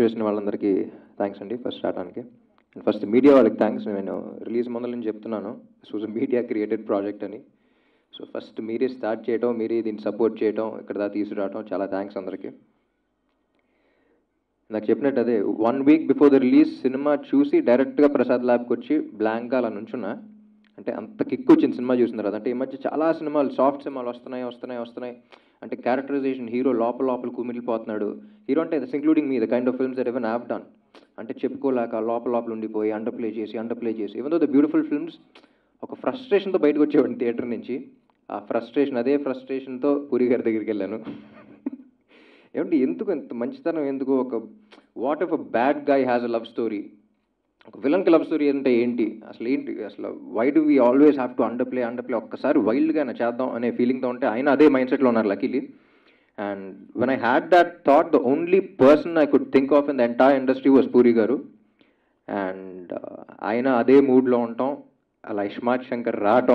చేసిన వాళ్ళందరికీ థ్యాంక్స్ అండి ఫస్ట్ రావడానికి అండ్ ఫస్ట్ మీడియా వాళ్ళకి థ్యాంక్స్ నేను రిలీజ్ ముందర నుంచి చెప్తున్నాను this was media created project అని సో ఫస్ట్ మీరే స్టార్ట్ చేయడం మీరే దీన్ని సపోర్ట్ చేయడం ఇక్కడ దాకా తీసుకురావడం చాలా థ్యాంక్స్ అందరికీ నాకు చెప్పినట్టు అదే one week before the release cinema చూసి డైరెక్ట్గా ప్రసాద్ ల్యాబ్కి వచ్చి బ్లాంక్గా అలా నుంచున్నా అంటే అంత కిక్ వచ్చింది సినిమా చూసిన తర్వాత అంటే ఈ మధ్య చాలా సినిమాలు సాఫ్ట్ సినిమాలు వస్తున్నాయి వస్తున్నాయి వస్తున్నాయి అంటే క్యారెక్టరైజేషన్ హీరో లోపల లోపల కుమిలిపోతున్నాడు హీరో అంటే thus including me the kind of films that even have done అంటే చెప్పుకోలేక లోపల లోపల ఉండిపోయి అండర్ ప్లే చేసి అండర్ ప్లే చేసి even though the beautiful films ఒక ఫ్రస్ట్రేషన్తో బయటకు వచ్చేవాడిని థియేటర్ నుంచి ఆ ఫ్రస్ట్రేషన్ అదే ఫ్రస్ట్రేషన్తో పూరి గారి దగ్గరికి వెళ్ళాను ఏమంటే ఎందుకు ఎంత మంచితనం ఎందుకు ఒక what F a bad guy has a love story ఒక విలన్కి లవ్ స్టోరీ అంటే ఏంటి అసలు ఏంటి అసలు why do we always have to under play under play ఒక్కసారి వైల్డ్గా చేద్దాం అనే ఫీలింగ్తో ఉంటే ఆయన అదే మైండ్ సెట్లో ఉన్నారు luckily and when I had that thought the only person I could think of in the entire industry was Puri garu and ఆయన అదే మూడ్లో ఉండటం అలా ఇష్మాత్ శంకర్ రావటం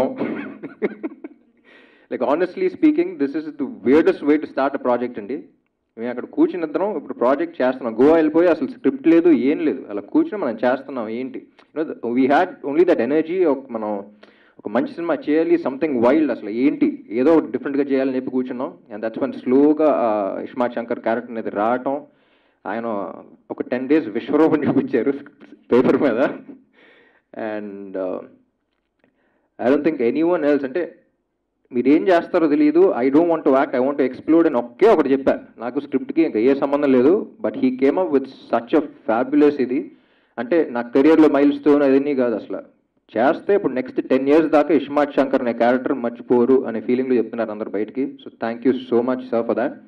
like honestly speaking this is the weirdest way to start a project అండి మేము అక్కడ కూర్చుని ఇద్దరం ఇప్పుడు ప్రాజెక్ట్ చేస్తున్నాం గోవా వెళ్ళిపోయి అసలు స్క్రిప్ట్ లేదు ఏం లేదు అలా కూర్చుని మనం చేస్తున్నాం ఏంటి we had only that energy మనం ఒక మంచి సినిమా చేయాలి సంథింగ్ వైల్డ్ అసలు ఏంటి ఏదో ఒకటి డిఫరెంట్గా చేయాలని చెప్పి కూర్చున్నాం అండ్ దట్స్ వన్ స్లోగా ఇష్మాత్ శంకర్ క్యారెక్టర్ అనేది రావటం ఆయన ఒక టెన్ డేస్ విశ్వరూపం చూపించారు పేపర్ మీద and I don't think anyone else అంటే మీరు ఏం చేస్తారో తెలియదు I don't want to act I want explode అని ఒకే ఒకటి చెప్పారు నాకు స్క్రిప్ట్కి ఇంకా ఏ సంబంధం లేదు but he came up with such a fabulous ఇది అంటే నా కెరియర్లో మైల్ స్టోన్ అదన్నీ కాదు అసలు చేస్తే ఇప్పుడు నెక్స్ట్ టెన్ ఇయర్స్ దాకా ఇష్మాత్ శంకర్ అనే క్యారెక్టర్ మర్చిపోరు అనే ఫీలింగ్లో చెప్తున్నారు అందరు బయటికి so thank you so much sir for that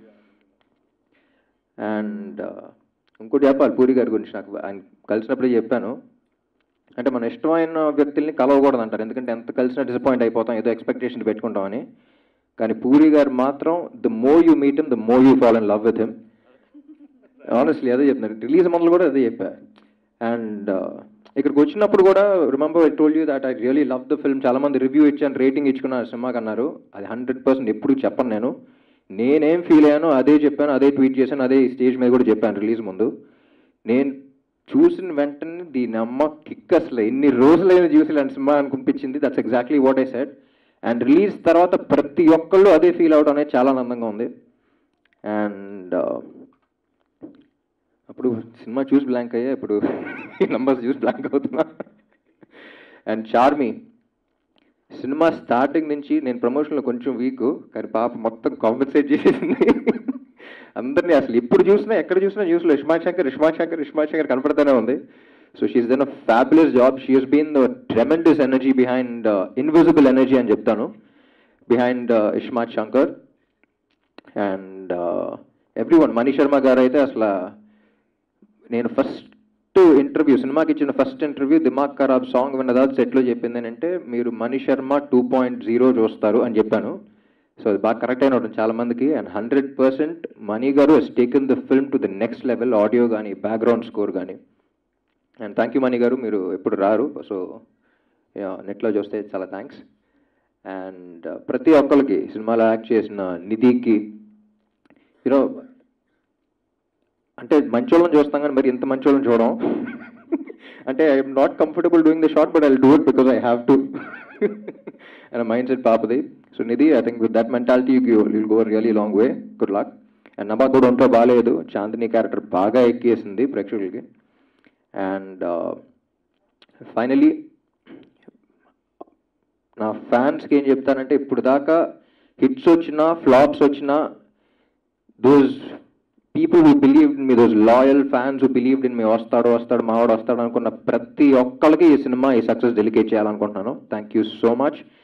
and ఇంకోటి చెప్పాలి పూరి గారి గురించి నాకు ఆయన కలిసినప్పుడే చెప్పాను అంటే మన ఇష్టమైన వ్యక్తుల్ని కలవకూడదు అంటారు ఎందుకంటే ఎంత కలిసినా డిసప్పాయింట్ అయిపోతాం ఏదో ఎక్స్పెక్టేషన్ పెట్టుకుంటామని కానీ పూరి గారు మాత్రం the more you meet him the more you fall in love with him honestly అదే చెప్తున్నారు రిలీజ్ మొదలు కూడా అదే చెప్పా అండ్ ఇక్కడికి వచ్చినప్పుడు కూడా remember I told you that I really love the film చాలా మంది రివ్యూ ఇచ్చాను రేటింగ్ ఇచ్చుకున్నారు సినిమాకి అన్నారు అది హండ్రెడ్ పర్సెంట్ ఎప్పుడు చెప్పను నేను నేనేం ఫీల్ అయ్యానో అదే చెప్పాను అదే ట్వీట్ చేశాను అదే స్టేజ్ మీద కూడా చెప్పాను రిలీజ్ ముందు నేను చూసిన వెంటనే దీని అమ్మ కిక్ అసలు ఎన్ని రోజులైన చూసి ఇలాంటి సినిమా అనిపించింది that's exactly what I said and release తర్వాత ప్రతి ఒక్కళ్ళు అదే ఫీల్ అవడం అనేది చాలా ఆనందంగా ఉంది అండ్ అప్పుడు సినిమా చూసి బ్లాంక్ అయ్యా ఇప్పుడు ఈ నంబర్స్ చూసి బ్లాంక్ అవుతున్నా అండ్ చార్మి సినిమా స్టార్టింగ్ నుంచి నేను ప్రమోషన్లో కొంచెం వీక్ కానీ పాప మొత్తం కాంపెన్సేట్ చేసేసింది అందరినీ అసలు ఎప్పుడు చూసినా ఎక్కడ చూసినా న్యూస్లో ఇష్మాత్ శంకర్ ఇష్మాత్ శంకర్ ఇష్మాత్ శంకర్ కనపడుతూనే ఉంది so she's done a fabulous job she has been the tremendous energy behind invisible energy అని చెప్తాను behind Ismart Shankar and everyone Mani Sharma garu అయితే అసలు నేను ఫస్ట్ ఇంటర్వ్యూ సినిమాకి ఇచ్చిన ఫస్ట్ ఇంటర్వ్యూ దిమాగ్ ఖరాబ్ సాంగ్ విన్న తర్వాత సెట్లో చెప్పింది ఏంటంటే మీరు Mani Sharma two point zero చూస్తారు అని చెప్పాను సో అది బాగా కరెక్ట్ అయిన ఉంటుంది చాలా మందికి and hundred percent Mani garu has taken the film to the next level audio కానీ బ్యాక్గ్రౌండ్ స్కోర్ కానీ and thank you Mani garu మీరు ఎప్పుడు రారు సో నెట్లో చూస్తే చాలా థ్యాంక్స్ అండ్ ప్రతి ఒక్కరికి సినిమాలో యాక్ట్ చేసిన నిధికి యూనో అంటే మంచోళ్ళని చూస్తాం కానీ మరి ఇంత మంచోళ్ళని చూడం అంటే I'm not comfortable doing the short but I do it because I have to and mind set పాపది so Nidhi I think with that mentality you will go really long way good luck and Nabha కూడా ఉంటో బాగాలేదు Chandini character బాగా ఎక్కేసింది ప్రేక్షకులకి and finally నా ఫ్యాన్స్కి ఏం చెప్తానంటే ఇప్పుడు దాకా హిట్స్ వచ్చినా ఫ్లాప్స్ వచ్చినా those people who believe in me those loyal fans who believed in me వస్తాడు వస్తాడు మావాడు వస్తాడు అనుకున్న ప్రతి ఒక్కరికి ఈ సినిమా ఈ సక్సెస్ డెలికేట్ చేయాలనుకుంటున్నాను థ్యాంక్ యూ సో మచ్